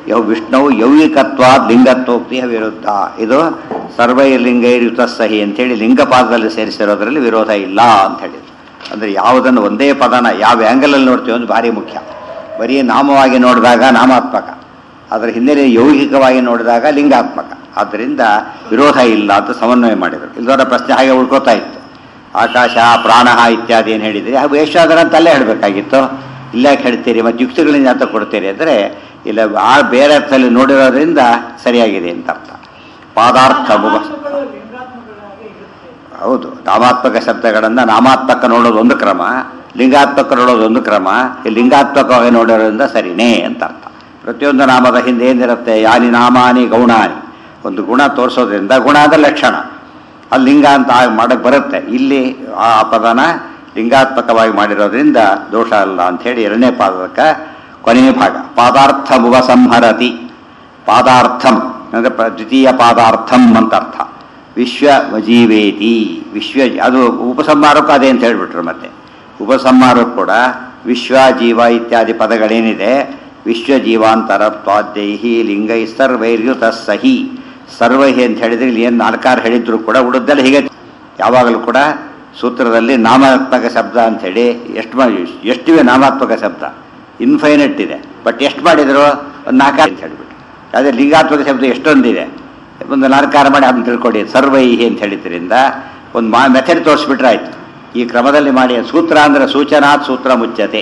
ಯೌ ವಿಷ್ಣುವು ಯೌವಿಕತ್ವ ಲಿಂಗತ್ವೋಕ್ತಿಯ ವಿರುದ್ಧ ಇದು ಸರ್ವೈರ್ಲಿಂಗೈರ್ಯುತ ಸಹಿ ಅಂತೇಳಿ ಲಿಂಗಪಾದದಲ್ಲಿ ಸೇರಿಸಿರೋದ್ರಲ್ಲಿ ವಿರೋಧ ಇಲ್ಲ ಅಂತ ಹೇಳಿದ್ರು ಅಂದರೆ ಯಾವುದನ್ನು ಒಂದೇ ಪದನ ಯಾವ ಆ್ಯಂಗಲಲ್ಲಿ ನೋಡ್ತೀವಿ ಒಂದು ಭಾರಿ ಮುಖ್ಯ ಬರೀ ನಾಮವಾಗಿ ನೋಡಿದಾಗ ನಾಮಾತ್ಮಕ ಅದರ ಹಿನ್ನೆಲೆ ಯೌಗಿಕವಾಗಿ ನೋಡಿದಾಗ ಲಿಂಗಾತ್ಮಕ ಆದ್ದರಿಂದ ವಿರೋಧ ಇಲ್ಲ ಅಂತ ಸಮನ್ವಯ ಮಾಡಿದರು ಇಲ್ದವರ ಪ್ರಶ್ನೆ ಹಾಗೆ ಉಳ್ಕೋತಾ ಇತ್ತು ಆಕಾಶ ಪ್ರಾಣ ಇತ್ಯಾದಿ ಏನು ಹೇಳಿದ್ರಿ ಅದು ಎಷ್ಟಾದ್ರೆ ಅಂತ ಅಲ್ಲೇ ಹೇಳಬೇಕಾಗಿತ್ತು ಇಲ್ಲ ಯಾಕೆ ಹೇಳ್ತೀರಿ ಮತ್ತು ಯುಕ್ತಿಗಳಿಂದ ಅಂತ ಕೊಡ್ತೀರಿ ಅಂದರೆ ಇಲ್ಲ ಆ ಬೇರೆ ಅರ್ಥದಲ್ಲಿ ನೋಡಿರೋದ್ರಿಂದ ಸರಿಯಾಗಿದೆ ಅಂತ ಅರ್ಥ ಪಾದಾರ್ಥ ಮುಗ ಹೌದು ನಾಮಾತ್ಮಕ ಶಬ್ದಗಳನ್ನು ನಾಮಾತ್ಮಕ ನೋಡೋದು ಒಂದು ಕ್ರಮ ಲಿಂಗಾತ್ಮಕ ನೋಡೋದು ಒಂದು ಕ್ರಮ ಈ ಲಿಂಗಾತ್ಮಕವಾಗಿ ನೋಡೋದ್ರಿಂದ ಸರಿನೇ ಅಂತ ಅರ್ಥ ಪ್ರತಿಯೊಂದು ನಾಮದ ಹಿಂದೆ ಏನಿರುತ್ತೆ ಯಾನಿ ನಾಮಾನಿ ಗೌಣಾನಿ ಒಂದು ಗುಣ ತೋರಿಸೋದ್ರಿಂದ ಗುಣ ಅಂದ್ರೆ ಲಕ್ಷಣ ಅಲ್ಲಿ ಲಿಂಗ ಅಂತ ಮಾಡಕ್ಕೆ ಬರುತ್ತೆ ಇಲ್ಲಿ ಆ ಪದನ ಲಿಂಗಾತ್ಮಕವಾಗಿ ಮಾಡಿರೋದ್ರಿಂದ ದೋಷ ಅಲ್ಲ ಅಂಥೇಳಿ ಎರಡನೇ ಪಾದಕ್ಕೆ ಕೊನೆಯ ಭಾಗ ಪಾದಾರ್ಥ ಮುವಸಂಹರತಿ ಪಾದಾರ್ಥಂ ಅಂದರೆ ಪ್ರ ದ್ವಿತೀಯ ಪಾದಾರ್ಥಂ ಅಂತ ಅರ್ಥ ವಿಶ್ವ ಜೀವೇತಿ ವಿಶ್ವ ಅದು ಉಪಸಂಹಾರಕ್ಕೂ ಅದೇ ಅಂತ ಹೇಳ್ಬಿಟ್ರು ಮತ್ತೆ ಉಪಸಂಹಾರಕ್ಕೂ ಕೂಡ ವಿಶ್ವ ಜೀವ ಇತ್ಯಾದಿ ಪದಗಳೇನಿದೆ ವಿಶ್ವ ಜೀವಾಂತರತ್ವಾದ್ಯೈಹಿ ಲಿಂಗೈ ಸರ್ವೈರ್ಯುತ ಸಹಿ ಸರ್ವಹಿ ಅಂತ ಹೇಳಿದ್ರೆ ಇಲ್ಲಿ ಏನು ನಾಲ್ಕಾರು ಹೇಳಿದ್ರು ಕೂಡ ಉಳಿದೆಲ್ಲ ಹೀಗೆ ಯಾವಾಗಲೂ ಕೂಡ ಸೂತ್ರದಲ್ಲಿ ನಾಮಾತ್ಮಕ ಶಬ್ದ ಅಂಥೇಳಿ ಎಷ್ಟು ಮಾಡಿ ಎಷ್ಟಿವೆ ನಾಮಾತ್ಮಕ ಶಬ್ದ ಇನ್ಫೈನಟ್ ಇದೆ ಬಟ್ ಎಷ್ಟು ಮಾಡಿದ್ರು ಒಂದು ನಾಲ್ಕಾರು ಅಂತ ಹೇಳಿಬಿಟ್ಟು ಅದೇ ಲಿಂಗಾತ್ಮಕ ಶಬ್ದ ಎಷ್ಟೊಂದಿದೆ ಒಂದು ನಾಲ್ಕಾರು ಮಾಡಿ ಅದನ್ನ ತಿಳ್ಕೊಡಿ ಸರ್ವೈಹಿ ಅಂತ ಹೇಳಿದ್ರಿಂದ ಒಂದು ಮಾ ಮೆಥಡ್ ತೋರಿಸ್ಬಿಟ್ರೆ ಆಯ್ತು ಈ ಕ್ರಮದಲ್ಲಿ ಮಾಡಿ ಸೂತ್ರ ಅಂದರೆ ಸೂಚನಾತ್ ಸೂತ್ರ ಮುಚ್ಚತೆ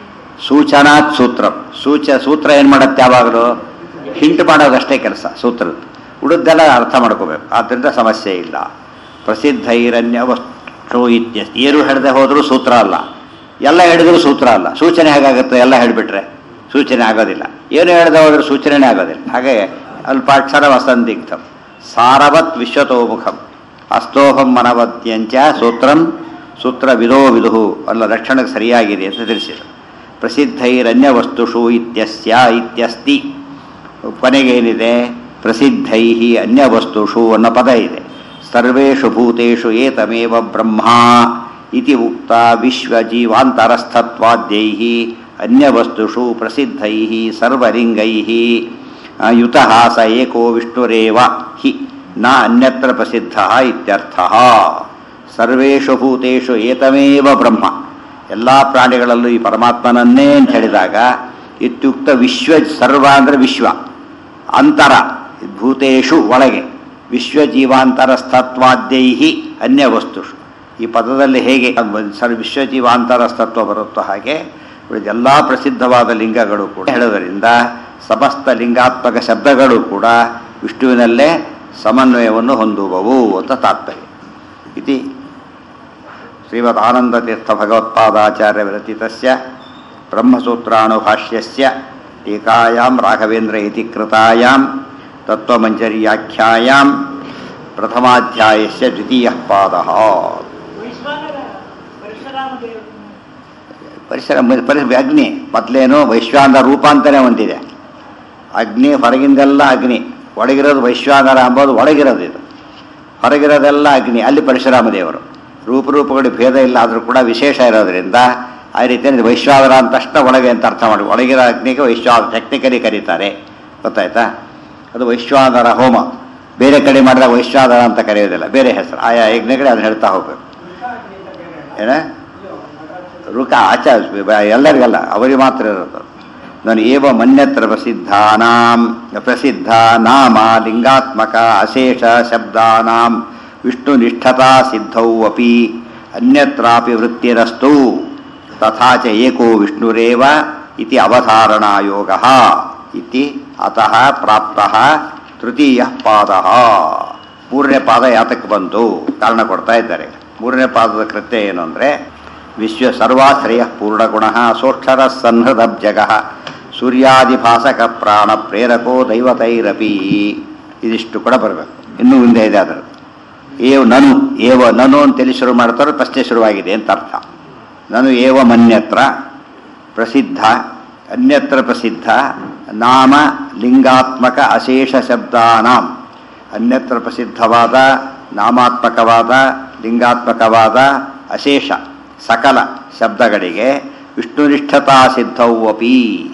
ಸೂಚನಾತ್ ಸೂತ್ರ ಸೂಚ ಸೂತ್ರ ಏನು ಮಾಡುತ್ತೆ ಯಾವಾಗಲೂ ಹಿಂಟ್ ಮಾಡೋದಷ್ಟೇ ಕೆಲಸ ಸೂತ್ರದ್ದು ಉಳಿದೆಲ್ಲ ಅರ್ಥ ಮಾಡ್ಕೋಬೇಕು ಆದ್ದರಿಂದ ಸಮಸ್ಯೆ ಇಲ್ಲ ಪ್ರಸಿದ್ಧ ಹಿರಣ್ಯ ವಸ್ತು ಇತ್ಯ ಏನು ಹಿಡ್ದೆ ಹೋದರೂ ಸೂತ್ರ ಅಲ್ಲ ಎಲ್ಲ ಹಿಡಿದ್ರು ಸೂತ್ರ ಅಲ್ಲ ಸೂಚನೆ ಹೇಗಾಗುತ್ತೆ ಎಲ್ಲ ಹೇಳಿಬಿಟ್ರೆ ಸೂಚನೆ ಆಗೋದಿಲ್ಲ ಏನು ಹೇಳ್ದೆ ಹೋದ್ರೆ ಸೂಚನೆನೇ ಆಗೋದಿಲ್ಲ ಹಾಗೆ ಅಲ್ಪಾಕ್ಷರ ವಸಂದಿಗ್ಧಂ ಸಾರವತ್ ವಿಶ್ವತೋಮುಖಂ ಅಸ್ತೋಹಂ ಮನವತ್ಯಂಚ ಸೂತ್ರಂ ಸೂತ್ರ ವಿಧೋ ವಿದುಹು ಅನ್ನೋ ಲಕ್ಷಣಕ್ಕೆ ಸರಿಯಾಗಿದೆ ಅಂತ ತಿಳಿಸಿದರು ಪ್ರಸಿದ್ಧೈರನ್ಯ ವಸ್ತುಷು ಇತ್ಯಸ್ಯ ಇತ್ಯಸ್ತಿ ಕೊನೆಗೇನಿದೆ ಪ್ರಸಿದ್ಧೈ ಅನ್ಯ ವಸ್ತುಷು ಅನ್ನೋ ಪದ ಇದೆ ಸರ್ವೇಷು ಭೂತೇಷು ಏತಮೇವ ಬ್ರಹ್ಮ ಇತಿ ಉಕ್ತ ವಿಶ್ವಜೀವಾಂತರಸ್ಥತ್ವಾದ್ಯೈ ಅನ್ಯವಸ್ತುಷು ಪ್ರಸಿದ್ಧೈ ಸರ್ವಲಿಂಗೈ ಯುತಃ ಸ ಏಕೋ ವಿಷ್ಣುರೇವ ಹಿ ನ ಅನ್ಯತ್ರ ಪ್ರಸಿದ್ಧ ಇತ್ಯರ್ಥ ಸರ್ವೇಷು ಭೂತೇಷು ಏತಮೇವ ಬ್ರಹ್ಮ ಎಲ್ಲ ಪ್ರಾಣಿಗಳಲ್ಲೂ ಈ ಪರಮಾತ್ಮನನ್ನೇ ಅಂತ ಹೇಳಿದಾಗ ಇತ್ಯುಕ್ತ ವಿಶ್ವ ಸರ್ವ ಅಂದರೆ ವಿಶ್ವ ಅಂತರ ಭೂತೇಷು ಒಳಗೆ ವಿಶ್ವಜೀವಾಂತರಸ್ತತ್ವಾದ್ಯೈ ಅನ್ಯ ವಸ್ತುಷು ಈ ಪದದಲ್ಲಿ ಹೇಗೆ ಸರ್ ವಿಶ್ವಜೀವಾಂತರಸ್ತತ್ವ ಬರುತ್ತೋ ಹಾಗೆ ಎಲ್ಲ ಪ್ರಸಿದ್ಧವಾದ ಲಿಂಗಗಳು ಕೂಡ ಹೇಳೋದರಿಂದ ಸಮಸ್ತ ಲಿಂಗಾತ್ಮಕ ಶಬ್ದಗಳು ಕೂಡ ವಿಷ್ಣುವಿನಲ್ಲೇ ಸಮನ್ವಯವನ್ನು ಹೊಂದುವವು ಅಂತ ತಾತ್ಪರ್ಯ ಇತಿ ಶ್ರೀಮದ್ ಆನಂದತೀರ್ಥ ಭಗವತ್ಪಾದಾಚಾರ್ಯ ವಿರಚಿತಸ್ಯ ಬ್ರಹ್ಮಸೂತ್ರಾನುಭಾಷ್ಯಸ್ಯ ಟೀಕಾಯಾಂ ರಾಘವೇಂದ್ರ ಇತಿ ಕೃತಾಯಾಂ ತತ್ವಮಂಜರ್ಯಾಖ್ಯಾಯಾಂ ಪ್ರಥಮಾಧ್ಯಾಯಸ್ಯ ದ್ವಿತೀಯ ಪಾದಃ ಪರಿಸರ ಪರಿಸರ ಅಗ್ನಿ ಮೊದಲೇನು ವೈಶ್ವಾನರ ರೂಪಾಂತರೇ ಹೊಂದಿದೆ ಅಗ್ನಿ ಹೊರಗಿಂದೆಲ್ಲ ಅಗ್ನಿ ಒಳಗಿರೋದು ವೈಶ್ವಾನರ ಅಂಬೋದು ಒಳಗಿರೋದು ಇದು ಹೊರಗಿರೋದೆಲ್ಲ ಅಗ್ನಿ ಅಲ್ಲಿ ಪರಶುರಾಮ ದೇವರು ರೂಪರೂಪಗಳು ಭೇದ ಇಲ್ಲ ಆದರೂ ಕೂಡ ವಿಶೇಷ ಇರೋದ್ರಿಂದ ಆ ರೀತಿಯಲ್ಲಿ ವೈಶ್ವಾನರ ಅಂತ ತಕ್ಷಣ ಒಳಗೆ ಅಂತ ಅರ್ಥ ಮಾಡಿ ಒಳಗಿರೋ ಅಗ್ನಿಗೆ ವೈಶ್ವಾನ ಟೆಕ್ನಿಕಲಿ ಕರೀತಾರೆ ಗೊತ್ತಾಯ್ತಾ ಅದು ವೈಶ್ವಾನರ ಹೋಮ ಬೇರೆ ಕಡೆ ಮಾಡಿದಾಗ ವೈಶ್ವಾನರ ಅಂತ ಕರೆಯೋದಿಲ್ಲ ಬೇರೆ ಹೆಸರು ಆಯಾ ಯಜ್ಞಗಳೇ ಅದನ್ನ ಹೇಳ್ತಾ ಹೋಗ್ಬೇಕು ಏನ ರುಕ ಆಚ ಎಲ್ಲರಿಗಲ್ಲ ಅವರಿಗೆ ಮಾತ್ರ ಇರೋದು ನಾನು ಏವ ಮನ್ಯತ್ರ ಪ್ರಸಿದ್ಧಾನಾಂ ಪ್ರಸಿದ್ಧ ನಾಮ ಲಿಂಗಾತ್ಮಕ ಅಶೇಷ ಶಬ್ದಾನಾಂ ವಿಷ್ಣು ನಿಷ್ಠತಾ ಸಿದ್ಧೌ ಅಪಿ ಅನ್ಯತ್ರಾಪಿ ವೃತ್ತಿರಸ್ತು ತಥಾ ಚ ಏಕೋ ವಿಷ್ಣುರೇವ ಇತಿ ಅವಧಾರಣಾಯೋಗ ಇತಿ ಅತಃ ಪ್ರಾಪ್ತಃ ತೃತೀಯ ಪಾದ ಮೂರನೇ ಪಾದ ಯಾತಕ್ಕೆ ಬಂತು ಕಾರಣ ಕೊಡ್ತಾ ಇದ್ದಾರೆ ಮೂರನೇ ಪಾದದ ಕೃತ್ಯ ಏನು ಅಂದರೆ ವಿಶ್ವ ಸರ್ವಾಶ್ರಯ ಪೂರ್ಣಗುಣ ಸೋಕ್ಷರ ಸನ್ಹೃದಬ್ಜಗ ಸೂರ್ಯಾದಿಭಾಸಕ ಪ್ರಾಣ ಪ್ರೇರಕೋ ದೈವತೈರಪಿ ಇದಿಷ್ಟು ಕೂಡ ಬರಬೇಕು ಇನ್ನೂ ಮುಂದೆ ಇದೆ ಅದರ ಏವ್ ನನು ಏವ ನನು ಅಂತೇಳಿ ಶುರು ಮಾಡ್ತಾರೋ ಪ್ರಶ್ನೆ ಶುರುವಾಗಿದೆ ಅಂತ ಅರ್ಥ ನನು ಏವ ಮನ್ಯತ್ರ ಪ್ರಸಿದ್ಧ ಅನ್ಯತ್ರ ಪ್ರಸಿದ್ಧ ನಾಮ ಲಿಂಗಾತ್ಮಕ ಅಶೇಷ ಶಬ್ದಾನಾಂ ಅನ್ಯತ್ರ ಪ್ರಸಿದ್ಧವಾದ ನಾಮಾತ್ಮಕವಾದ ಲಿಂಗಾತ್ಮಕವಾದ ಅಶೇಷ ಸಕಲ ಶಬ್ದಗಳಿಗೆ ವಿಷ್ಣುನಿಷ್ಠತಾ ಸಿದ್ಧವು ಅಪಿ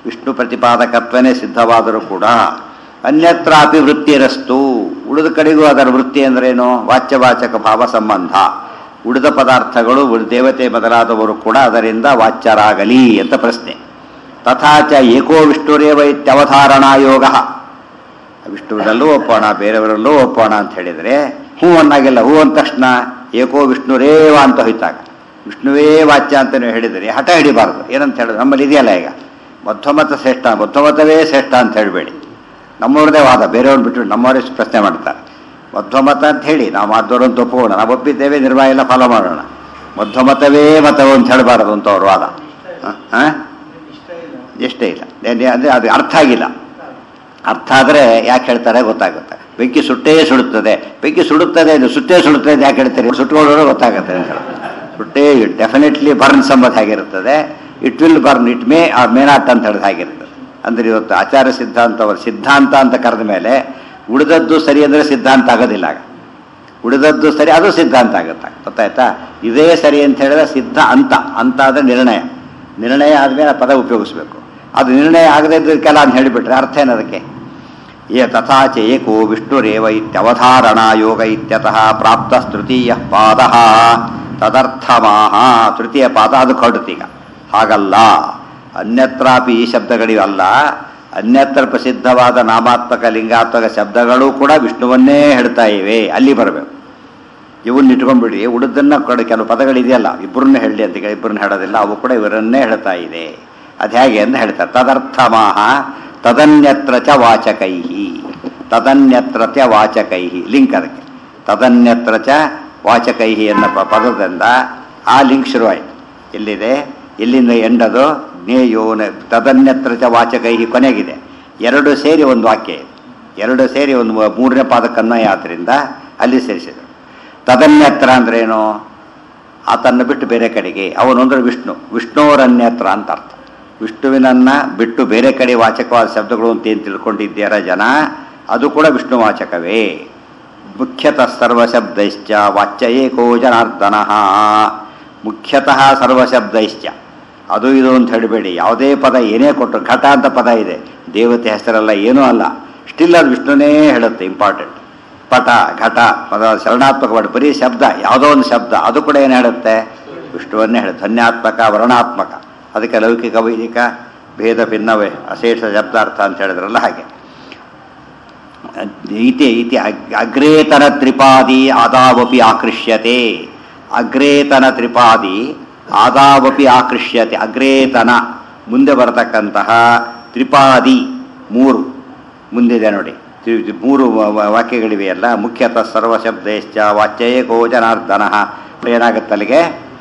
ವಿಷ್ಣು ಪ್ರತಿಪಾದಕತ್ವನೇ ಸಿದ್ಧವಾದರೂ ಕೂಡ ಅನ್ಯತ್ರ ಅಪಿ ವೃತ್ತಿರಸ್ತು ಉಳಿದ ಕಡೆಗೂ ಅದರ ವೃತ್ತಿ ಅಂದ್ರೇನು ವಾಚ್ಯವಾಚಕ ಭಾವ ಸಂಬಂಧ ಉಳಿದ ಪದಾರ್ಥಗಳು ಉಳಿದ ದೇವತೆ ಮೊದಲಾದವರು ಕೂಡ ಅದರಿಂದ ವಾಚ್ಯರಾಗಲಿ ಅಂತ ಪ್ರಶ್ನೆ ತಥಾಚ ಏಕೋ ವಿಷ್ಣುರೇವ ಇತ್ಯವಧಾರಣಾ ಯೋಗ ವಿಷ್ಣುವಿನಲ್ಲೂ ಒಪ್ಪೋಣ ಬೇರೆಯವರಲ್ಲೂ ಒಪ್ಪೋಣ ಅಂತ ಹೇಳಿದರೆ ಹೂ ಅನ್ನಾಗಿಲ್ಲ ಹೂ ಅಂದ ತಕ್ಷಣ ಏಕೋ ವಿಷ್ಣುರೇವ ಅಂತ ಹೋಯ್ತಾಗ ವಿಷ್ಣುವೇ ವಾಚ್ಯ ಅಂತ ನೀವು ಹೇಳಿದರೆ ಹಠ ಹಿಡಿಬಾರ್ದು ಏನಂತ ಹೇಳಿದ್ರೆ ನಮ್ಮಲ್ಲಿ ಇದೆಯಲ್ಲ ಈಗ ಮಧ್ವಮತ ಶ್ರೇಷ್ಠ ಮಧ್ವಮತವೇ ಶ್ರೇಷ್ಠ ಅಂತ ಹೇಳಬೇಡಿ ನಮ್ಮವ್ರದೇ ವಾದ ಬೇರೆಯವ್ರು ಬಿಟ್ಟು ನಮ್ಮವರೇ ಪ್ರಶ್ನೆ ಮಾಡ್ತಾರೆ ಮಧ್ವಮತ ಅಂತ ಹೇಳಿ ನಾವು ಮಾದವರು ಅಂತ ಒಪ್ಪಿಕೊಳ್ಳೋಣ ನಾವು ಒಪ್ಪಿದ್ದೇವೆ ನಿರ್ವಾಹ ಎಲ್ಲ ಫಾಲೋ ಮಾಡೋಣ ಮಧ್ವಮತವೇ ಮತವು ಅಂತ ಹೇಳಬಾರದು ಅಂತ ಅವ್ರ ವಾದ ಹಾಂ ಇಷ್ಟೇ ಇಲ್ಲ ಅಂದರೆ ಅದು ಅರ್ಥ ಆಗಿಲ್ಲ ಅರ್ಥ ಆದರೆ ಯಾಕೆ ಹೇಳ್ತಾರೆ ಗೊತ್ತಾಗುತ್ತೆ ಬೆಂಕಿ ಸುಟ್ಟೇ ಸುಡುತ್ತದೆ ಬೆಂಕಿ ಸುಡುತ್ತದೆ ಇದು ಸುಟ್ಟೇ ಸುಡುತ್ತದೆ ಅಂತ ಯಾಕೆ ಹೇಳ್ತಾರೆ ಸುಟ್ಕೊಳ್ಳೋರು ಗೊತ್ತಾಗುತ್ತೆ ಅಂತ ಹೇಳೋದು. ಸುಟ್ಟೇ ಡೆಫಿನೆಟ್ಲಿ ಬರ್ನ್ ಸಂಬಂಧ ಆಗಿರುತ್ತದೆ it will burn it may ah may not ಅಂತ ಹೇಳಿದ ಹಾಗಿರ್ತದೆ ಅಂದರೆ ಇವತ್ತು ಆಚಾರ ಸಿದ್ಧಾಂತ ಅವರು ಸಿದ್ಧಾಂತ ಅಂತ ಕರೆದ ಮೇಲೆ ಉಳಿದದ್ದು ಸರಿ ಅಂದರೆ ಸಿದ್ಧಾಂತ ಆಗೋದಿಲ್ಲ ಆಗ ಉಳಿದದ್ದು ಸರಿ ಅದು ಸಿದ್ಧಾಂತ ಆಗುತ್ತೆ ಗೊತ್ತಾಯ್ತಾ ಇದೇ ಸರಿ ಅಂತ ಹೇಳಿದ್ರೆ ಸಿದ್ಧ ಅಂತ ಅಂತ ಆದರೆ ನಿರ್ಣಯ ನಿರ್ಣಯ ಆದಮೇಲೆ ಆ ಪದ ಉಪಯೋಗಿಸ್ಬೇಕು ಅದು ನಿರ್ಣಯ ಆಗದೇ ಇದ್ದಕ್ಕೆಲ್ಲ ಅಂತ ಹೇಳಿಬಿಟ್ರೆ ಅರ್ಥ ಏನದಕ್ಕೆ ಏ ತಥಾಚ ಏಕೋ ವಿಷ್ಣುರೇವ ಇತ್ಯವಧಾರಣಾ ಯೋಗ ಇತ್ಯತಃ ಪ್ರಾಪ್ತ ತೃತೀಯ ಪಾದ ತದರ್ಥಮಾಹ ತೃತೀಯ ಪಾದ ಅದು ಹೊರಡುತ್ತೀಗ ಹಾಗಲ್ಲ ಅನ್ಯತ್ರಾಪಿ ಈ ಶಬ್ದಗಳಿವಲ್ಲ ಅನ್ಯತ್ರ ಪ್ರಸಿದ್ಧವಾದ ನಾಮಾತ್ಮಕ ಲಿಂಗಾತ್ಮಕ ಶಬ್ದಗಳು ಕೂಡ ವಿಷ್ಣುವನ್ನೇ ಹೇಳ್ತಾ ಇವೆ ಅಲ್ಲಿ ಬರಬೇಕು ಇವನ್ನ ಇಟ್ಕೊಂಡ್ಬಿಡಿ ಉಳಿದನ್ನ ಕೊಡ ಕೆಲವು ಪದಗಳಿದೆಯಲ್ಲ ಇಬ್ಬರನ್ನ ಹೇಳಿ ಅಂತ ಇಬ್ಬರನ್ನ ಹೇಳೋದಿಲ್ಲ ಅವು ಕೂಡ ಇವರನ್ನೇ ಹೇಳ್ತಾ ಇದೆ ಅದು ಹೇಗೆ ಅಂತ ಹೇಳ್ತಾರೆ ತದರ್ಥಮಾಹ ತದನ್ಯತ್ರ ಚ ವಾಚಕೈ ತದನ್ಯತ್ರ ಚ ವಾಚಕೈ ಲಿಂಕ್ ಅದಕ್ಕೆ ತದನ್ಯತ್ರ ಚ ವಾಚಕೈ ಎನ್ನ ಪ- ಪದದಿಂದ ಆ ಲಿಂಕ್ ಶುರುವಾಯಿತು ಎಲ್ಲಿದೆ ಎಲ್ಲಿಂದ ಎಂಡದು ಜ್ಞೇಯೋನ ತದನ್ಯತ್ರ ಚ ವಾಚಕೈ ಕೊನೆಗಿದೆ ಎರಡು ಸೇರಿ ಒಂದು ವಾಕ್ಯ ಇದೆ ಎರಡು ಸೇರಿ ಒಂದು ಮೂರನೇ ಪಾದಕ್ಕನ್ವಯ ಆದ್ದರಿಂದ ಅಲ್ಲಿ ಸೇರಿಸಿದರು ತದನ್ಯತ್ರ ಅಂದ್ರೇನು ಆತನ್ನು ಬಿಟ್ಟು ಬೇರೆ ಕಡೆಗೆ ಅವನೊಂದ್ರೆ ವಿಷ್ಣು ವಿಷ್ಣುವರನ್ಯತ್ರ ಅಂತ ಅರ್ಥ ವಿಷ್ಣುವಿನನ್ನ ಬಿಟ್ಟು ಬೇರೆ ಕಡೆ ವಾಚಕವಾದ ಶಬ್ದಗಳು ಅಂತ ಏನು ತಿಳ್ಕೊಂಡಿದ್ದೀರ ಜನ ಅದು ಕೂಡ ವಿಷ್ಣು ವಾಚಕವೇ ಮುಖ್ಯತಃ ಸರ್ವಶಬ್ದೈಶ್ಚ ವಾಚ್ಯ ಏಕೋ ಜನಾರ್ದನ ಮುಖ್ಯತಃ ಸರ್ವಶಬ್ದೈಶ್ಚ ಅದು ಇದು ಅಂತ ಹೇಳಬೇಡಿ ಯಾವುದೇ ಪದ ಏನೇ ಕೊಟ್ಟರು ಘಟ ಅಂತ ಪದ ಇದೆ ದೇವತೆ ಹೆಸರಲ್ಲ ಏನೂ ಅಲ್ಲ ಸ್ಟಿಲ್ ಅದು ವಿಷ್ಣುನೇ ಹೇಳುತ್ತೆ ಇಂಪಾರ್ಟೆಂಟ್ ಪಟ ಘಟ ಪದ ಶರಣಾತ್ಮಕ ವರ್ಡ್ ಬರೀ ಶಬ್ದ ಯಾವುದೋ ಒಂದು ಶಬ್ದ ಅದು ಕೂಡ ಏನು ಹೇಳುತ್ತೆ ವಿಷ್ಣುವನ್ನೇ ಹೇಳುತ್ತೆ ಧನ್ಯಾತ್ಮಕ ವರ್ಣಾತ್ಮಕ ಅದಕ್ಕೆ ಲೌಕಿಕ ವೈದಿಕ ಭೇದ ಭಿನ್ನವೇ ಅಶೇಷ ಶಬ್ದಾರ್ಥ ಅಂತ ಹೇಳಿದ್ರಲ್ಲ ಹಾಗೆ ಇತಿ ಇತಿ ಅಗ್- ಅಗ್ರೇತನ ತ್ರಿಪಾದಿ ಆದಾವಪಿ ಆಕೃಷ್ಯತೆ ಅಗ್ರೇತನ ತ್ರಿಪಾದಿ ಆದಾವಪಿ ಆಕೃಷ್ಯತೆ ಅಗ್ರೇತನ ಮುಂದೆ ಬರತಕ್ಕಂತಹ ತ್ರಿಪಾದಿ ಮೂರು ಮುಂದಿದೆ ನೋಡಿ ತ್ರಿ- ಮೂರು ವ- ವ- ವಾಕ್ಯಗಳಿವೆಯಲ್ಲ ಮುಖ್ಯತಃ ಸರ್ವಶಬ್ದೇಶ್ಚ ವಾಚ್ಯೇ ಗೋಜನಾರ್ದನ ಏನಾಗುತ್ತೆ ಅಲ್ಲಿಗೆ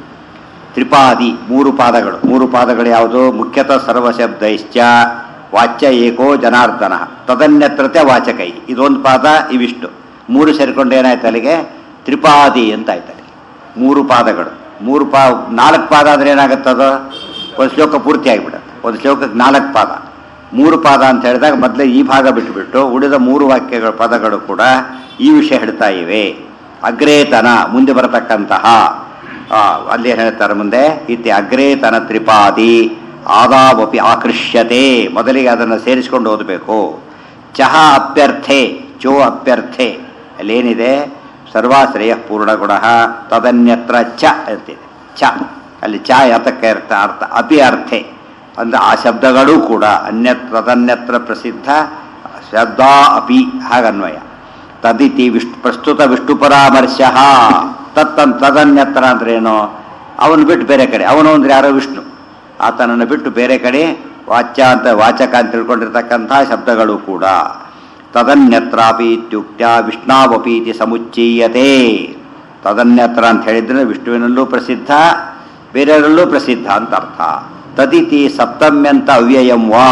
ತ್ರಿಪಾದಿ ಮೂರು ಪಾದಗಳು ಮೂರು ಪಾದಗಳು ಯಾವುದು ಮುಖ್ಯತಃ ಸರ್ವಶಬ್ದೈಶ್ಚ ವಾಚ್ಯ ಏಕೋ ಜನಾರ್ದನ ತದನ್ಯತ್ರತೆ ವಾಚಕೈ ಇದೊಂದು ಪಾದ ಇವಿಷ್ಟು ಮೂರು ಸೇರಿಕೊಂಡು ಏನಾಯ್ತು ಅಲ್ಲಿಗೆ ತ್ರಿಪಾದಿ ಅಂತ ಆಯ್ತು ಅಲ್ಲಿಗೆ ಮೂರು ಪಾದಗಳು ಮೂರು ಪಾ ನಾಲ್ಕು ಪಾದ ಅಂದ್ರೆ ಏನಾಗುತ್ತದು ಒಂದು ಶ್ಲೋಕ ಪೂರ್ತಿ ಆಗಿಬಿಡುತ್ತೆ ಒಂದು ಶ್ಲೋಕಕ್ಕೆ ನಾಲ್ಕು ಪಾದ ಮೂರು ಪಾದ ಅಂತ ಹೇಳಿದಾಗ ಮೊದಲೇ ಈ ಭಾಗ ಬಿಟ್ಟುಬಿಟ್ಟು ಉಳಿದ ಮೂರು ವಾಕ್ಯಗಳ ಪದಗಳು ಕೂಡ ಈ ವಿಷಯ ಹೇಳ್ತಾ ಇವೆ ಅಗ್ರೇತನ ಮುಂದೆ ಬರತಕ್ಕಂತಹ ಆ, ಅಲ್ಲಿ ಏನ್ ಹೇಳ್ತಾರೆ ಮುಂದೆ ಇತಿ ಅಗ್ರೇತನ ತ್ರಿಪಾದಿ ಆದಾವಪಿ ಆಕೃಷ್ಯತೆ ಮೊದಲಿಗೆ ಅದನ್ನು ಸೇರಿಸ್ಕೊಂಡು ಓದಬೇಕು ಚಹ ಅಪ್ಯರ್ಥೆ ಚೋ ಅಪ್ಯರ್ಥೆ ಅಲ್ಲೇನಿದೆ ಸರ್ವಾಶ್ರಯ ಪೂರ್ಣಗುಣ ತದನ್ಯತ್ರ ಚ ಅಂತಿದೆ ಚ ಅಲ್ಲಿ ಚ ಯಾತಕ್ಕೆ ಅರ್ಥ ಅರ್ಥ ಅಪಿ ಅರ್ಥೆ ಅಂದ್ರೆ ಆ ಶಬ್ದಗಳೂ ಕೂಡ ಅನ್ಯತ್ರ ತದನ್ಯತ್ರ ಪ್ರಸಿದ್ಧ ಶಬ್ದ ಅಪಿ ಹಾಗನ್ವಯ ತದಿತಿ ವಿಷ್ಣು ಪ್ರಸ್ತುತ ವಿಷ್ಣು ಪರಾಮರ್ಶ ತತ್ತನ್ ತದನ್ಯತ್ರ ಅಂದ್ರೇನು ಅವನು ಬಿಟ್ಟು ಬೇರೆ ಕಡೆ ಅವನು ಅಂದ್ರೆ ಯಾರೋ ವಿಷ್ಣು ಆತನನ್ನು ಬಿಟ್ಟು ಬೇರೆ ಕಡೆ ವಾಚ್ಯ ಅಂತ ವಾಚಕ ಅಂತ ತಿಳ್ಕೊಂಡಿರ್ತಕ್ಕಂಥ ಶಬ್ದಗಳು ಕೂಡ ತದನ್ಯತ್ರಾಪಿ ಇತ್ಯುಕ್ತ ವಿಷ್ಣಾವಪಿ ಇತಿ ಸಮುಚ್ಚೀಯತೆ ತದನ್ಯತ್ರ ಅಂತ ಹೇಳಿದ್ರೆ ವಿಷ್ಣುವಿನಲ್ಲೂ ಪ್ರಸಿದ್ಧ ಬೇರೆಯವರಲ್ಲೂ ಪ್ರಸಿದ್ಧ ಅಂತ ಅರ್ಥ ತದಿತಿ ಸಪ್ತಮ್ಯಂತ ಅವ್ಯಯಂ ವಾ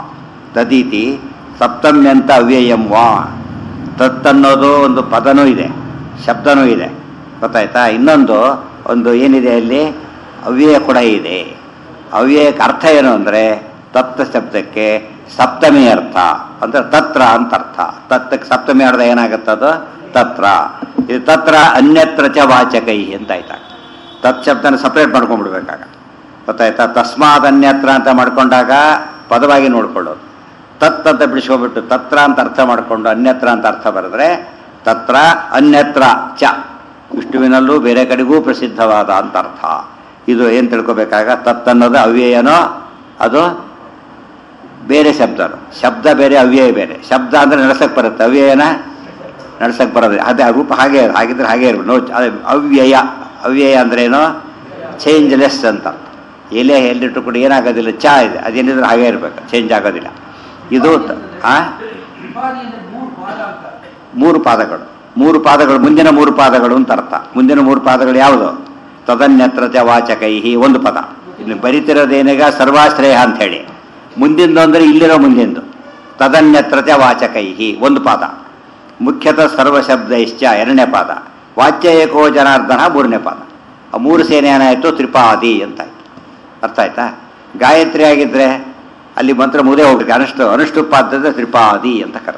ತದಿತಿ ಸಪ್ತಮ್ಯಂತ ಅವ್ಯಯಂ ವಾ ತತ್ತನ್ನೋದು ಒಂದು ಪದನೂ ಇದೆ ಶಬ್ದನೂ ಇದೆ ಗೊತ್ತಾಯ್ತಾ ಇನ್ನೊಂದು ಒಂದು ಏನಿದೆ ಅಲ್ಲಿ ಅವ್ಯಯ ಕೂಡ ಇದೆ ಅವ್ಯಯಕ್ಕೆ ಅರ್ಥ ಏನು ಅಂದರೆ ತತ್ತ ಶಬ್ದಕ್ಕೆ ಸಪ್ತಮಿ ಅರ್ಥ ಅಂದ್ರೆ ತತ್ರ ಅಂತ ಅರ್ಥ ತತ್ತಕ್ಕೆ ಸಪ್ತಮಿ ಅರ್ಥ ಏನಾಗುತ್ತದು ತತ್ರ ಇದು ತತ್ರ ಅನ್ಯತ್ರ ಚ ವಾಚಕೈ ಅಂತ ಆಯ್ತಾ ತತ್ ಶಬ್ದನ ಸಪ್ರೇಟ್ ಮಾಡ್ಕೊಂಡ್ಬಿಡ್ಬೇಕಾಗ ಗೊತ್ತಾಯ್ತಾ ತಸ್ಮಾತ್ ಅನ್ಯತ್ರ ಅಂತ ಮಾಡ್ಕೊಂಡಾಗ ಪದವಾಗಿ ನೋಡ್ಕೊಳ್ಳೋದು ತತ್ ಅಂತ ಬಿಡಿಸ್ಕೊಬಿಟ್ಟು ತತ್ರ ಅಂತ ಅರ್ಥ ಮಾಡಿಕೊಂಡು ಅನ್ಯತ್ರ ಅಂತ ಅರ್ಥ ಬರೆದ್ರೆ ತತ್ರ ಅನ್ಯತ್ರ ಚ ವಿಷ್ಣುವಿನಲ್ಲೂ ಬೇರೆ ಕಡೆಗೂ ಪ್ರಸಿದ್ಧವಾದ ಅಂತ ಅರ್ಥ ಇದು ಏನು ತಿಳ್ಕೊಬೇಕಾಗ ತತ್ ಅನ್ನೋದು ಅವ್ಯಯನೋ ಅದು ಬೇರೆ ಶಬ್ದ ಅದು. ಶಬ್ದ ಬೇರೆ ಅವ್ಯಯ ಬೇರೆ ಶಬ್ದ ಅಂದರೆ ನಡೆಸಕ್ಕೆ ಬರುತ್ತೆ ಅವ್ಯಯನ ನಡ್ಸಕ್ಕೆ ಬರೋದು ಅದೇ ಆ ರೂಪ ಹಾಗೆ ಇರು- ಹಾಗಿದ್ರೆ ಹಾಗೆ ಇರ್ಬೇಕು ನೋ ಅದೇ ಅವ್ಯಯ ಅವ್ಯಯ ಅಂದ್ರೇನು ಚೇಂಜ್ಲೆಸ್ ಅಂತ ಎಲೆ ಎಲ್ಲಿಟ್ಟು ಕೂಡ ಏನಾಗೋದಿಲ್ಲ ಚಾ ಇದೆ ಅದೇನಿದ್ರೆ ಹಾಗೆ ಇರಬೇಕು ಚೇಂಜ್ ಆಗೋದಿಲ್ಲ ಇದು ತ- ಆ ಉಪಾಧಿ ಅಂದ್ರೆ ಮೂರು ಪಾದ ಅಂತ ಮೂರು ಪಾದಗಳು ಮೂರು ಪಾದಗಳು ಮುಂದಿನ ಮೂರು ಪಾದಗಳು ಅಂತ ಅರ್ಥ ಮುಂದಿನ ಮೂರು ಪಾದಗಳು ಯಾವುದು ತದನ್ಯತ್ರ ಚ ವಾಚಕೈಹಿ ಒಂದು ಪದ ಇಲ್ಲಿ ಬರಿತಿರೋದೇನೀಗ ಸರ್ವಾಶ್ರಯ ಅಂತ ಹೇಳಿ ಮುಂದಿಂದು ಅಂದರೆ ಇಲ್ಲಿರೋ ಮುಂದಿಂದು ತದನ್ಯತ್ರ ಚ ವಾಚಕೈಹಿ ಒಂದು ಪಾದ ಮುಖ್ಯತಃ ಸರ್ವಶಬ್ದೈಶ್ಚ ಎರಡನೇ ಪಾದ ವಾಚ್ಯ ಏಕೋ ಜನಾರ್ದನ ಮೂರನೇ ಪಾದ ಆ ಮೂರು ಸೇನೆ ಏನಾಯಿತು ತ್ರಿಪಾದಿ ಅಂತಾಯ್ತು ಅರ್ಥ ಆಯ್ತಾ ಗಾಯತ್ರಿ ಆಗಿದ್ರೆ ಅಲ್ಲಿ ಮಂತ್ರ ಮುದೇ ಹೋಗ್ಬೇಕು ಅನುಷ್ಠು ಅನುಷ್ಠುಪಾದ ತ್ರಿಪಾದಿ ಅಂತ ಕರ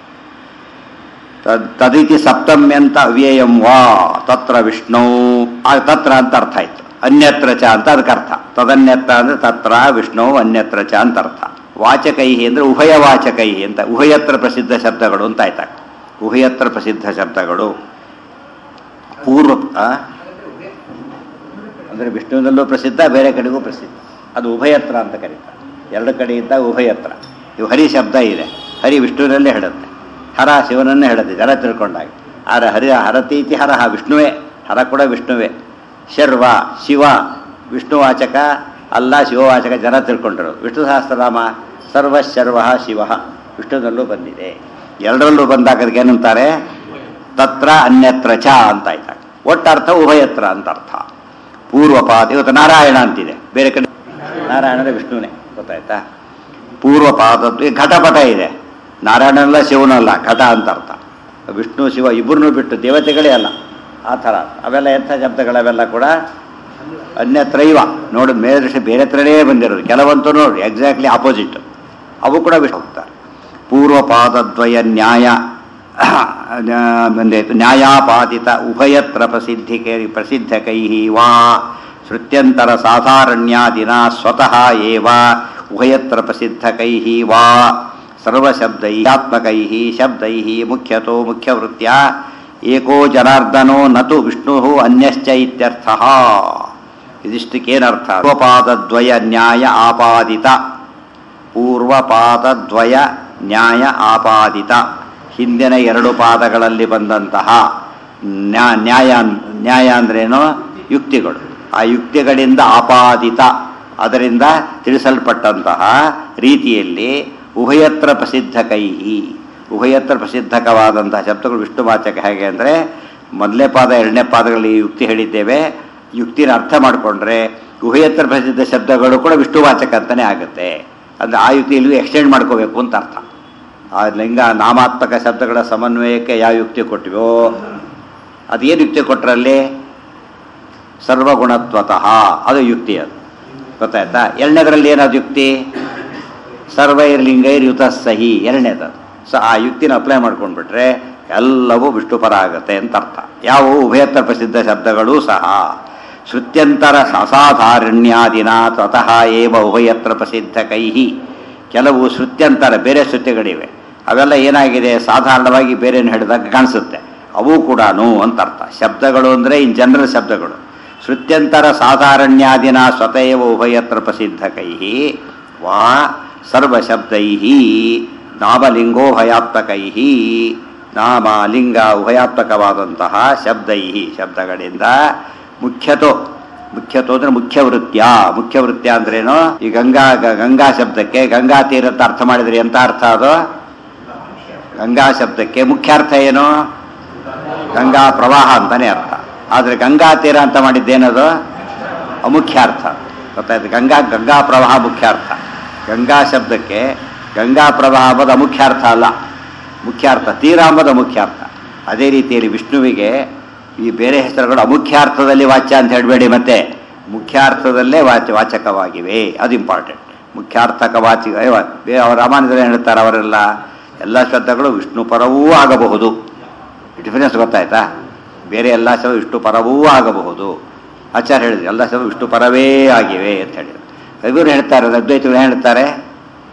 ತದ್- ತದಿತಿ ಸಪ್ತಮ್ಯಂತ ಅವ್ಯಯಂ ವಾ ತತ್ರ ವಿಷ್ಣು ಆ ತತ್ರ ಅಂತ ಅರ್ಥ ಆಯ್ತು ಅನ್ಯತ್ರ ಚ ಅಂತ ಅದಕ್ಕೆ ಅರ್ಥ ತದನ್ಯತ್ರ ಅಂದ್ರೆ ತತ್ರ ವಿಷ್ಣು ಅನ್ಯತ್ರ ಚ ಅಂತ ಅರ್ಥ ವಾಚಕೈಹಿ ಅಂದ್ರೆ ಉಭಯ ವಾಚಕೈಹಿ ಅಂತ ಉಭಯತ್ರ ಪ್ರಸಿದ್ಧ ಶಬ್ದಗಳು ಅಂತ ಆಯ್ತಾ ಉಭಯತ್ರ ಪ್ರಸಿದ್ಧ ಶಬ್ದಗಳು ಪೂರ್ವ ಆ? ಅಂದರೆ ವಿಷ್ಣುವಿನಲ್ಲೂ ಪ್ರಸಿದ್ಧ ಬೇರೆ ಕಡೆಗೂ ಪ್ರಸಿದ್ಧ ಅದು ಉಭಯತ್ರ ಅಂತ ಕರೀತಾರೆ ಎರಡು ಕಡೆಯಿಂದ ಉಭಯತ್ರ ಇವು ಹರಿ ಶಬ್ದ ಇದೆ ಹರಿ ವಿಷ್ಣುವಿನಲ್ಲೇ ಹೇಳುತ್ತೆ ಹರ ಶಿವನನ್ನೇ ಹೇಳುತ್ತೆ ಜನ ತಿಳ್ಕೊಂಡಾಗ ಆರ ಹರಿ ಹರತೀತಿ ಹರಹ ವಿಷ್ಣುವೇ ಹರ ಕೂಡ ವಿಷ್ಣುವೇ ಶರ್ವ ಶಿವ ವಿಷ್ಣುವಾಚಕ ಅಲ್ಲ ಶಿವವಾಚಕ ಜನ ತಿಳ್ಕೊಂಡಿರೋದು ವಿಷ್ಣು ಸಹಸ್ರನಾಮ ಸರ್ವಶರ್ವ ಶಿವ ವಿಷ್ಣುನಲ್ಲೂ ಬಂದಿದೆ ಎರಡರಲ್ಲೂ ಬಂದಾಗ ಅದಕ್ಕೆ ಏನಂತಾರೆ ತತ್ರ ಅನ್ಯತ್ರ ಚ ಅಂತ ಆಯ್ತಾಗ ಒಟ್ಟರ್ಥ ಉಭಯತ್ರ ಅಂತ ಅರ್ಥ ಪೂರ್ವಪಾದ ಇವತ್ತು ನಾರಾಯಣ ಅಂತಿದೆ ಬೇರೆ ಕಡೆ ನಾರಾಯಣನೇ ವಿಷ್ಣುನೇ ಗೊತ್ತಾಯ್ತಾ ಪೂರ್ವಪಾದದ್ದು ಈ ಘಟಪಟ ಇದೆ ನಾರಾಯಣನಲ್ಲ ಶಿವನಲ್ಲ ಘಟ ಅಂತ ಅರ್ಥ ವಿಷ್ಣು ಶಿವ ಇಬ್ಬರನ್ನೂ ಬಿಟ್ಟು ದೇವತೆಗಳೇ ಅಲ್ಲ ಆ ಥರ ಅವೆಲ್ಲ ಎಂಥ ಶಬ್ದಗಳವೆಲ್ಲ ಕೂಡ ಅನ್ಯತ್ರೈವ ನೋಡಿದ ಮೇಲೆ ದೃಷ್ಟಿ ಬೇರೆ ಹತ್ರನೇ ಬಂದಿರೋದು ಕೆಲವಂತೂ ನೋಡಿ ಎಕ್ಸಾಕ್ಟ್ಲಿ ಆಪೋಸಿಟ್ ಅವು ಕೂಡ ವಿಷ್ಣು ಹೋಗ್ತಾರೆ ಪೂರ್ವಪಾದದ್ವಯ ನ್ಯಾಯ ಬಂದಾಯಿತು ನ್ಯಾಯಾಪಾದಿತ ಉಭಯತ್ರ ಪ್ರಸಿದ್ಧಿಕೆ ಪ್ರಸಿದ್ಧಕೈ ವಾ ಶ್ರುತ್ಯಂತರ ಸಾಧಾರಣ್ಯಾದಿನ ಸ್ವತಃ ಏವ ಉಭಯತ್ರ ಪ್ರಸಿದ್ಧಕೈ ವಾ ಸರ್ವಶಬ್ದೈತ್ಮಕೈ ಶಬ್ದೈ ಮುಖ್ಯತೋ ಮುಖ್ಯವೃತ್ಯ ಏಕೋ ಜನಾರ್ದನೋ ನತು ವಿಷ್ಣು ಅನ್ಯಶ್ಚ ಇತ್ಯರ್ಥ ಇದಿಷ್ಟಕ್ಕೇನರ್ಥ ಪೂರ್ವಪಾದದ್ವಯ ನ್ಯಾಯ ಆಪಾದಿತ ಪೂರ್ವಪಾದದ್ವಯ ನ್ಯಾಯ ಆಪಾದಿತ ಹಿಂದಿನ ಎರಡು ಪಾದಗಳಲ್ಲಿ ಬಂದಂತಹ ನ್ಯಾ ನ್ಯಾಯ ನ್ಯಾಯ ಅಂದ್ರೇನು ಯುಕ್ತಿಗಳು ಆ ಯುಕ್ತಿಗಳಿಂದ ಆಪಾದಿತ ಅದರಿಂದ ತಿಳಿಸಲ್ಪಟ್ಟಂತಹ ರೀತಿಯಲ್ಲಿ ಉಭಯತ್ರ ಪ್ರಸಿದ್ಧ ಕೈಹಿ ಉಭಯತ್ರ ಪ್ರಸಿದ್ಧಕವಾದಂತಹ ಶಬ್ದಗಳು ವಿಷ್ಣುವಾಚಕ ಹೇಗೆ ಅಂದರೆ ಮೊದಲನೇ ಪಾದ ಎರಡನೇ ಪಾದಗಳಲ್ಲಿ ಯುಕ್ತಿ ಹೇಳಿದ್ದೇವೆ ಯುಕ್ತಿನ ಅರ್ಥ ಮಾಡಿಕೊಂಡ್ರೆ ಉಭಯತ್ರ ಪ್ರಸಿದ್ಧ ಶಬ್ದಗಳು ಕೂಡ ವಿಷ್ಣುವಾಚಕ ಅಂತಲೇ ಆಗುತ್ತೆ ಅಂದರೆ ಆ ಯುಕ್ತಿ ಇಲ್ಲಿಗೂ ಎಕ್ಸ್ಟೆಂಡ್ ಮಾಡ್ಕೋಬೇಕು ಅಂತ ಅರ್ಥ ಆ ಲಿಂಗ ನಾಮಾತ್ಮಕ ಶಬ್ದಗಳ ಸಮನ್ವಯಕ್ಕೆ ಯಾವ ಯುಕ್ತಿ ಕೊಟ್ಟಿವೋ ಅದೇನು ಯುಕ್ತಿ ಕೊಟ್ಟರಲ್ಲಿ ಸರ್ವಗುಣತ್ವತಃ ಅದು ಯುಕ್ತಿ ಅದು ಗೊತ್ತಾಯ್ತಾ ಎರಡನೇದರಲ್ಲಿ ಏನದು ಯುಕ್ತಿ ಸರ್ವೈರ್ಲಿಂಗೈರ್ ಯುತ ಸಹಿ ಎರಡನೇದು ಸೊ ಆ ಯುಕ್ತಿನ ಅಪ್ಲೈ ಮಾಡ್ಕೊಂಡ್ಬಿಟ್ರೆ ಎಲ್ಲವೂ ವಿಷ್ಣುಪರ ಆಗುತ್ತೆ ಅಂತ ಅರ್ಥ ಯಾವುವು ಉಭಯತ್ರ ಪ್ರಸಿದ್ಧ ಶಬ್ದಗಳೂ ಸಹ ಶ್ರುತ್ಯಂತರ ಅಸಾಧಾರಣ್ಯಾದಿನ ತತಃ ಏವ ಉಭಯತ್ರ ಪ್ರಸಿದ್ಧ ಕೈಹಿ ಕೆಲವು ಶ್ರುತ್ಯಂತರ ಬೇರೆ ಶ್ರುತಿಗಳಿವೆ ಅವೆಲ್ಲ ಏನಾಗಿದೆ ಸಾಧಾರಣವಾಗಿ ಬೇರೆ ಹೇಳಿದಾಗ ಕಾಣಿಸುತ್ತೆ ಅವು ಕೂಡ ಅಂತ ಅರ್ಥ ಶಬ್ದಗಳು ಅಂದರೆ ಇನ್ ಜನರಲ್ ಶಬ್ದಗಳು ಶ್ರುತ್ಯಂತರ ಸಾಧಾರಣ್ಯಾದಿನ ಸ್ವತಃವ ಉಭಯತ್ರ ಪ್ರಸಿದ್ಧ ಕೈಹಿ ವಾ ಸರ್ವಶಬ್ದೈ ನಾಮಲಿಂಗೋಭಯಾತ್ಮಕೈ ನಾಮ ಲಿಂಗ ಉಭಯಾತ್ಮಕವಾದಂತಹ ಶಬ್ದೈ ಶಬ್ದಗಳಿಂದ ಮುಖ್ಯತೋ ಮುಖ್ಯತೋ ಅಂದ್ರೆ ಮುಖ್ಯ ವೃತ್ಯ ಮುಖ್ಯ ವೃತ್ಯ ಅಂದ್ರೇನು ಈ ಗಂಗಾ ಗ- ಗಂಗಾ ಶಬ್ದಕ್ಕೆ ಗಂಗಾ ತೀರ ಅಂತ ಅರ್ಥ ಮಾಡಿದ್ರಿ ಎಂತ ಅರ್ಥ ಅದು ಗಂಗಾ ಶಬ್ದಕ್ಕೆ ಮುಖ್ಯ ಅರ್ಥ ಏನು ಗಂಗಾ ಪ್ರವಾಹ ಅಂತಾನೆ ಅರ್ಥ ಆದ್ರೆ ಗಂಗಾ ತೀರ ಅಂತ ಮಾಡಿದ್ದೇನದು ಅಮುಖ್ಯ ಅರ್ಥ ಗೊತ್ತಾಯ್ತು ಗಂಗಾ ಗಂಗಾ ಪ್ರವಾಹ ಮುಖ್ಯ ಅರ್ಥ ಗಂಗಾ ಶಬ್ದಕ್ಕೆ ಗಂಗಾ ಪ್ರವಾಹ ಅಂಬುದು ಅಮುಖ್ಯ ಅರ್ಥ ಅಲ್ಲ ಮುಖ್ಯ ಅರ್ಥ ತೀರ ಅಂಬುದು ಮುಖ್ಯ ಅರ್ಥ ಅದೇ ರೀತಿಯಲ್ಲಿ ವಿಷ್ಣುವಿಗೆ ಈ ಬೇರೆ ಹೆಸರುಗಳು ಅಮುಖ್ಯಾರ್ಥದಲ್ಲಿ ವಾಚ್ಯ ಅಂತ ಹೇಳಬೇಡಿ ಮತ್ತೆ ಮುಖ್ಯಾರ್ಥದಲ್ಲೇ ವಾಚ ವಾಚಕವಾಗಿವೆ ಅದು ಇಂಪಾರ್ಟೆಂಟ್ ಮುಖ್ಯಾರ್ಥಕ ವಾಚಿಕ ಅವರ ರಾಮಾನುಜರು ಏನು ಹೇಳ್ತಾರೆ ಅವರೆಲ್ಲ ಎಲ್ಲ ಶಬ್ದಗಳು ವಿಷ್ಣು ಪರವೂ ಆಗಬಹುದು ಡಿಫರೆನ್ಸ್ ಗೊತ್ತಾಯ್ತಾ ಬೇರೆ ಎಲ್ಲ ಶಬ್ದ ವಿಷ್ಣು ಪರವೂ ಆಗಬಹುದು ಆಚಾರ್ಯ ಹೇಳಿದ್ರು ಎಲ್ಲ ಶಬ್ದ ವಿಷ್ಣು ಪರವೇ ಆಗಿವೆ ಅಂತ ಹೇಳಿದ್ರು ಇವರು ಹೇಳ್ತಾರೆ ಅದ್ವೈತಗಳು ಏನು ಹೇಳ್ತಾರೆ